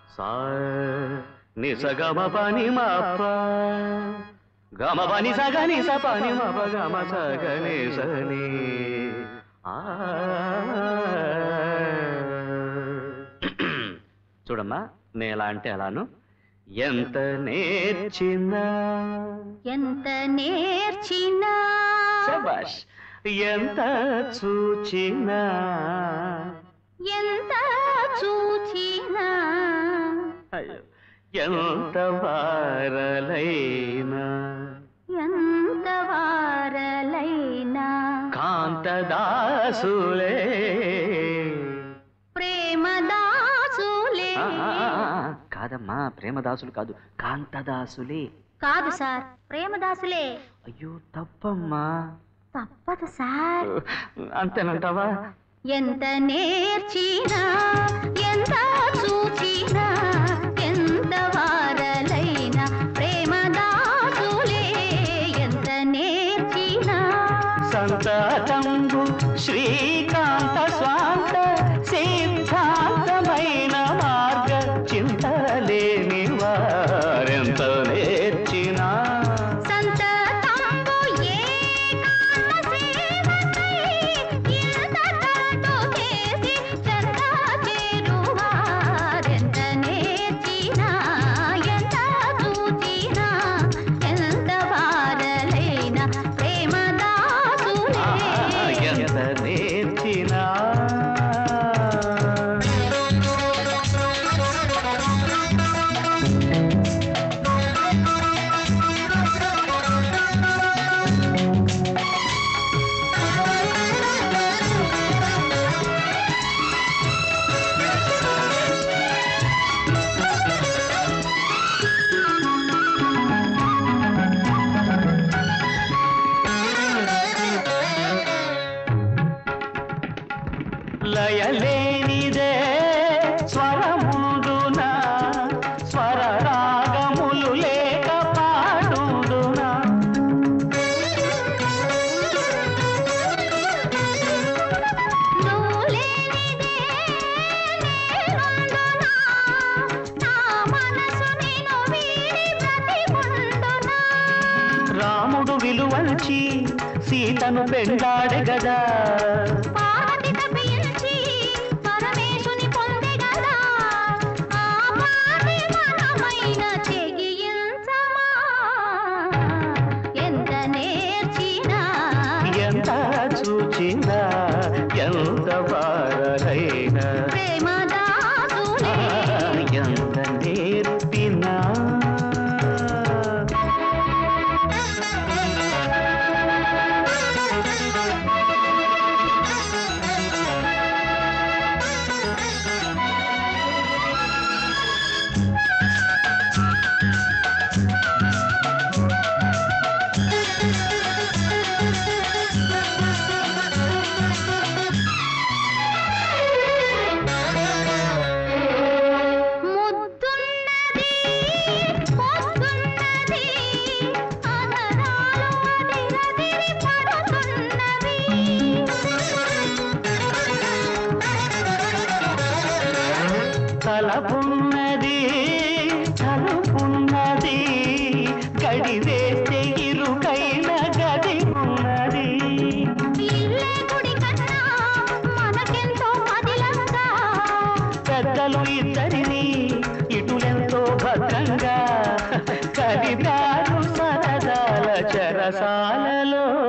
సా ని స గ మ ప ని మ ప గ మ ప ని స గ ని స ప ని మ ప గ మ స గ ని స ని ఆ. చూడమ్మా నేను ఎలా అంటే అలాను ఎంత నేర్చినా ఎంత నేర్చినా శబాష్ ఎంత చూచినా ఎంత చూచినా అయ్యో ఎంత వారలైనా ఎంత వారలైనా కాంతదాసులే ప్రేమదాసులే ఆ, ఆ, ఆ, ఆ, కాదమ్మా ప్రేమదాసులు కాదు కాంతదాసులే కాదు సార్ ప్రేమదాసులే అయ్యో తప్పమ్మా తప్పదు సార్ అంతేనంటావా ఎంత నేర్చినా ఎంత చూచినా ఎంత వారలైనా ప్రేమదాసులే ఎంత నేర్చినా సంతతంబు శ్రీకాంత స్వాంత సిద్ధాంతమైన మార్గ చింతలేని వారెంత నేర్చినా సంతతంబు ఏకాంత సేవకై ఇంతకంటూ చేసి చెంత చేరువారెంత నేర్చినా ఎంత చూచినా ఎంత వారలైనా ప్రేమదాసులే ఎంత నేర్చినా లయలేనిదే స్వరముందున స్వర రాగములు లేక పాడుదునా నువ్వు లేనిదే నేనుండునా నా మనసు నిన్ను వీడి బ్రతికుండునా రాముడు విలువంచి సీతను పెండాడే గదా పార్వతి తప్పించి పరమేశుని పొందే గదా ఆ పాటి మనమైన తెగించమా ఎంత నేర్చినా ఎంత చూచినా ఎంత వారైనా ప్రేమదాసులే ఎంత నేర్పినా ముద్దున్నది పోస్తున్నది అదరాలు అదిరదిరి పడుతున్నవి తలపున్నది తలుపున్నది గడి వేస్తే ఇరుకైన గది ఉన్నది ఇల్లే గుడి కన్నా మనకెంతో మదిలంగా పెద్దలు ఇద్దరిని ఇటులెంతో భద్రంగా కదిపారు సరదాల చెరసాలలో